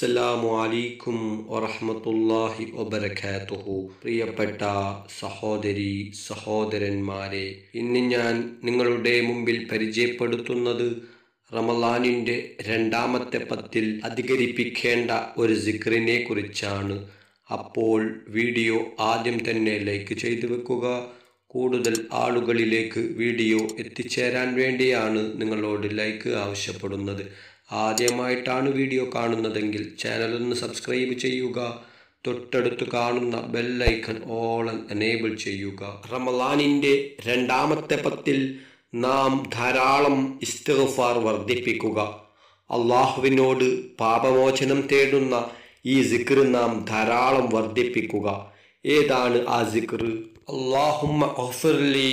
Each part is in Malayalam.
അസ്സലാമു അലൈക്കും വറഹ്മത്തുള്ളാഹി വബറകാതുഹു പ്രിയപ്പെട്ട സഹോദരി സഹോദരന്മാരെ ഇന്ന് ഞാൻ നിങ്ങളുടെ മുമ്പിൽ പരിചയപ്പെടുത്തുന്നത് റമലാനിൻ്റെ രണ്ടാമത്തെ പത്തിൽ അധികരിപ്പിക്കേണ്ട ഒരു സിക്റിനെ കുറിച്ചാണ് അപ്പോൾ വീഡിയോ ആദ്യം തന്നെ ലൈക്ക് ചെയ്തു വെക്കുക കൂടുതൽ ആളുകളിലേക്ക് വീഡിയോ എത്തിച്ചേരാൻ വേണ്ടിയാണ് നിങ്ങളോട് ലൈക്ക് ആവശ്യപ്പെടുന്നത് ആദ്യമായിട്ടാണ് വീഡിയോ കാണുന്നതെങ്കിൽ ചാനൽ ഒന്ന് സബ്സ്ക്രൈബ് ചെയ്യുക തൊട്ടടുത്ത് കാണുന്ന ബെല്ലൈക്കൺ ഓളൻ എനേബിൾ ചെയ്യുക റമലാനിൻ്റെ രണ്ടാമത്തെ പത്തിൽ നാം ധാരാളം ഇസ്തിഗ്ഫാർ വർദ്ധിപ്പിക്കുക അള്ളാഹുവിനോട് പാപമോചനം തേടുന്ന ഈ സിക്ർ നാം ധാരാളം വർദ്ധിപ്പിക്കുക ഏതാണ് ആ സിക്ർ അള്ളാഹുമ്മ ഒഫിർലി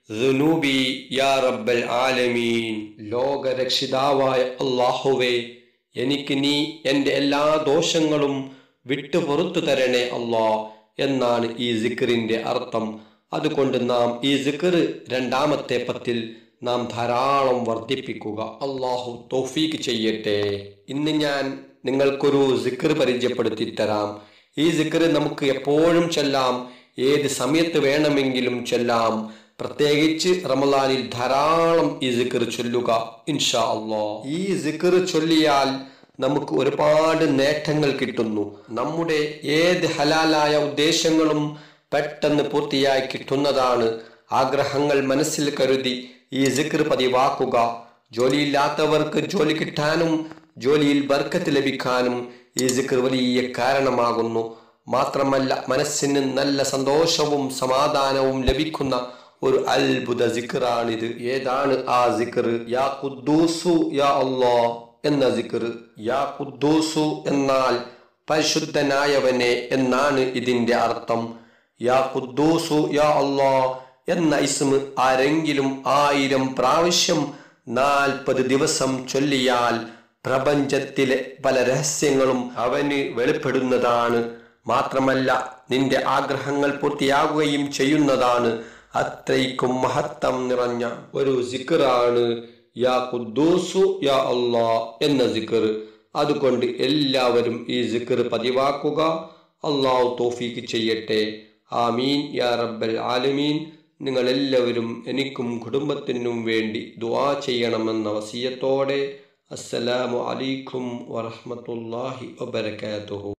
ദുനൂബി യാ റബ്ബൽ ആലമീൻ ലോകരക്ഷിതാവായ അള്ളാഹുവേ എനിക്ക് നീ എൻ്റെ എല്ലാ ദോഷങ്ങളും വിട്ടു പുറത്തു തരണേ അള്ളാ എന്നാണ് ഈ സിക്റിൻ്റെ അർത്ഥം അതുകൊണ്ട് നാം ഈ സിക്ർ രണ്ടാമത്തെ പത്തിൽ നാം ധാരാളം വർദ്ധിപ്പിക്കുക അള്ളാഹു തൗഫീക്ക് ചെയ്യട്ടെ ഇന്ന് ഞാൻ നിങ്ങൾക്കൊരു സിക്ർ പരിചയപ്പെടുത്തി തരാം ഈ സിക്ർ നമുക്ക് എപ്പോഴും ചെല്ലാം ഏത് സമയത്ത് വേണമെങ്കിലും ചെല്ലാം പ്രത്യേകിച്ച് റമലാനിൽ ധാരാളം ഈ സിക്ർ ചൊല്ലുക ഇൻഷാ അള്ളാ ഈ സിക്ർ ചൊല്ലിയാൽ നമുക്ക് ഒരുപാട് നേട്ടങ്ങൾ കിട്ടുന്നു നമ്മുടെ ഏത് ഹലാലായ ഉദ്ദേശങ്ങളും പെട്ടെന്ന് പൂർത്തിയായി കിട്ടുന്നതാണ് ആഗ്രഹങ്ങൾ മനസ്സിൽ കരുതി ഈ സിക്ർ പതിവാക്കുക ജോലിയില്ലാത്തവർക്ക് ജോലി കിട്ടാനും ജോലിയിൽ ബർക്കത്ത് ലഭിക്കാനും ഈ സിക്ർ വലിയ കാരണമാകുന്നു മാത്രമല്ല മനസ്സിന് നല്ല സന്തോഷവും സമാധാനവും ലഭിക്കുന്ന ഒരു അത്ഭുത സിക്റാണിത് ഏതാണ് ആ സിക്ർ യാ ഖുദ്ദൂസു യാ അല്ലാ എന്ന സിക്ർ യാ ഖുദ്ദൂസു എന്നാൽ പരിശുദ്ധനായവനെ എന്നാണ് ഇതിന്റെ അർത്ഥം യാ ഖുദ്ദൂസു യാ അല്ലാ എന്ന ഇസ്മ ആരെങ്കിലും ആയിരം പ്രാവശ്യം നാൽപ്പത് ദിവസം ചൊല്ലിയാൽ പ്രപഞ്ചത്തിലെ പല രഹസ്യങ്ങളും അവന് വെളിപ്പെടുന്നതാണ് മാത്രമല്ല നിന്റെ ആഗ്രഹങ്ങൾ പൂർത്തിയാകുകയും ചെയ്യുന്നതാണ് അത്രയ്ക്കും മഹത്വം നിറഞ്ഞ ഒരു സിക്കറാണ് യാ ഖുദ്ദൂസു യാ അള്ളാ എന്ന സിക്കർ അതുകൊണ്ട് എല്ലാവരും ഈ സിക്കർ പതിവാക്കുക അള്ളാഹു തോഫീക്ക് ചെയ്യട്ടെ ആമീൻ യാ റബ്ബൽ ആലമീൻ നിങ്ങളെല്ലാവരും എനിക്കും കുടുംബത്തിനും വേണ്ടി ദുആ ചെയ്യണമെന്ന വസിയത്തോടെ അസ്സലാമു അലൈക്കും വറഹ്മത്തുള്ളാഹി വബറകാതുഹു